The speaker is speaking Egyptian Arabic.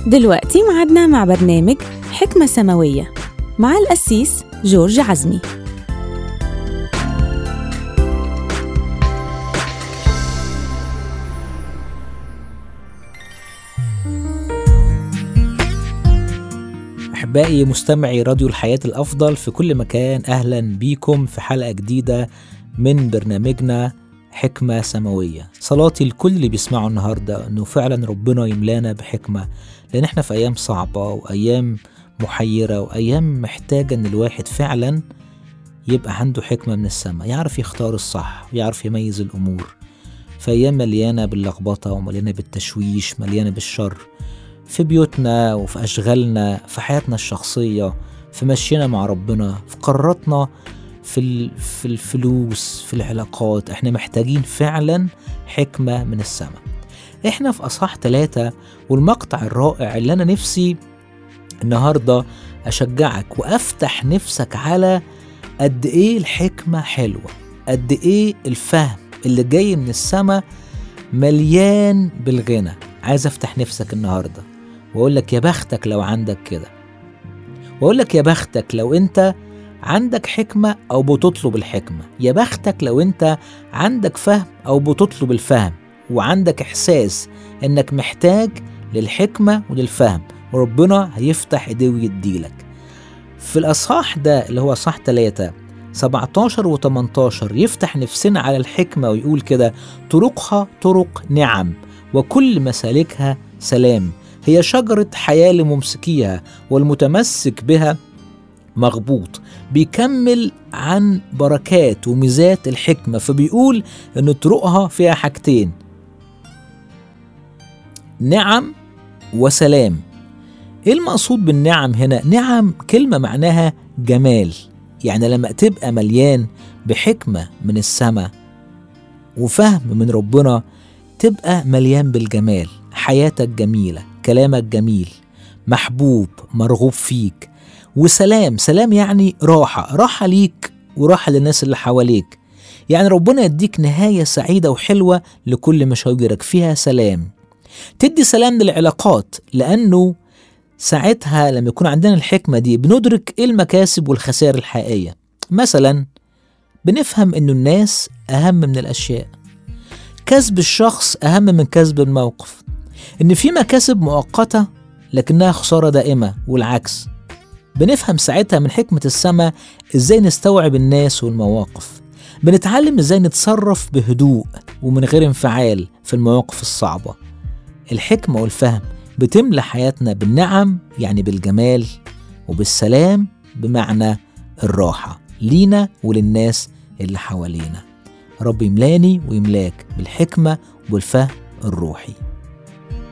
دلوقتي معادنا مع برنامج حكمة سماوية مع القسيس جورج عزمي أحبائي مستمعي راديو الحياة الأفضل في كل مكان أهلا بيكم في حلقة جديدة من برنامجنا حكمة سماوية صلاتي لكل اللي بيسمعوا النهاردة أنه فعلا ربنا يملانا بحكمة لأن احنا في أيام صعبة وأيام محيرة وأيام محتاجة أن الواحد فعلا يبقى عنده حكمة من السماء يعرف يختار الصح ويعرف يميز الأمور في أيام مليانة باللخبطة ومليانة بالتشويش مليانة بالشر في بيوتنا وفي أشغالنا في حياتنا الشخصية في مشينا مع ربنا في قراراتنا في ال- في الفلوس في العلاقات احنا محتاجين فعلا حكمة من السماء احنا في أصحاح ثلاثة والمقطع الرائع اللي أنا نفسي النهاردة أشجعك وأفتح نفسك على قد إيه الحكمة حلوة قد إيه الفهم اللي جاي من السماء مليان بالغنى عايز أفتح نفسك النهاردة وأقول لك يا بختك لو عندك كده وأقول لك يا بختك لو أنت عندك حكمة أو بتطلب الحكمة يا بختك لو أنت عندك فهم أو بتطلب الفهم وعندك إحساس إنك محتاج للحكمة وللفهم وربنا هيفتح إيديه ويديلك في الأصحاح ده اللي هو أصحاح 3 17 و 18 يفتح نفسنا على الحكمة ويقول كده طرقها طرق نعم وكل مسالكها سلام هي شجرة حياة لممسكيها والمتمسك بها مغبوط بيكمل عن بركات وميزات الحكمة فبيقول إن طرقها فيها حاجتين نعم وسلام ايه المقصود بالنعم هنا نعم كلمة معناها جمال يعني لما تبقى مليان بحكمة من السماء وفهم من ربنا تبقى مليان بالجمال حياتك جميلة كلامك جميل محبوب مرغوب فيك وسلام سلام يعني راحة راحة ليك وراحة للناس اللي حواليك يعني ربنا يديك نهاية سعيدة وحلوة لكل مشاويرك فيها سلام تدي سلام للعلاقات لأنه ساعتها لما يكون عندنا الحكمة دي بندرك إيه المكاسب والخسائر الحقيقية مثلا بنفهم إنه الناس أهم من الأشياء كسب الشخص أهم من كسب الموقف إن في مكاسب مؤقتة لكنها خسارة دائمة والعكس بنفهم ساعتها من حكمة السماء إزاي نستوعب الناس والمواقف بنتعلم إزاي نتصرف بهدوء ومن غير انفعال في المواقف الصعبة الحكمة والفهم بتملى حياتنا بالنعم يعني بالجمال وبالسلام بمعنى الراحة لينا وللناس اللي حوالينا رب يملاني ويملاك بالحكمة والفهم الروحي